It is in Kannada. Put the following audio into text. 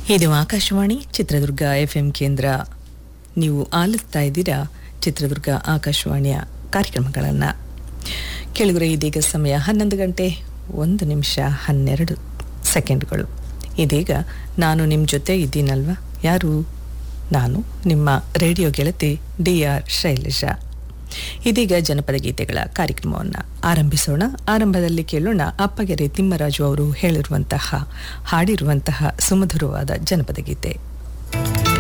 ಇದು ಆಕಾಶವಾಣಿ ಚಿತ್ರದುರ್ಗ ಎಫ್ ಎಂ ಕೇಂದ್ರ ನೀವು ಆಲಿಸ್ತಾ ಇದ್ದೀರಾ ಚಿತ್ರದುರ್ಗ ಆಕಾಶವಾಣಿಯ ಕಾರ್ಯಕ್ರಮಗಳನ್ನು ಕೆಳಗರೆ ಇದೀಗ ಸಮಯ ಹನ್ನೊಂದು ಗಂಟೆ ಒಂದು ನಿಮಿಷ ಹನ್ನೆರಡು ಸೆಕೆಂಡ್ಗಳು ಇದೀಗ ನಾನು ನಿಮ್ಮ ಜೊತೆ ಇದ್ದೀನಲ್ವ ಯಾರು ನಾನು ನಿಮ್ಮ ರೇಡಿಯೋ ಗೆಳತಿ ಡಿ ಆರ್ ಶೈಲಜಾ ಇದೀಗ ಜನಪದ ಗೀತೆಗಳ ಕಾರ್ಯಕ್ರಮವನ್ನು ಆರಂಭಿಸೋಣ ಆರಂಭದಲ್ಲಿ ಕೇಳೋಣ ಅಪ್ಪಗೆರೆ ತಿಮ್ಮರಾಜು ಅವರು ಹೇಳಿರುವಂತಹ ಹಾಡಿರುವಂತಹ ಸುಮಧುರವಾದ ಜನಪದ ಗೀತೆ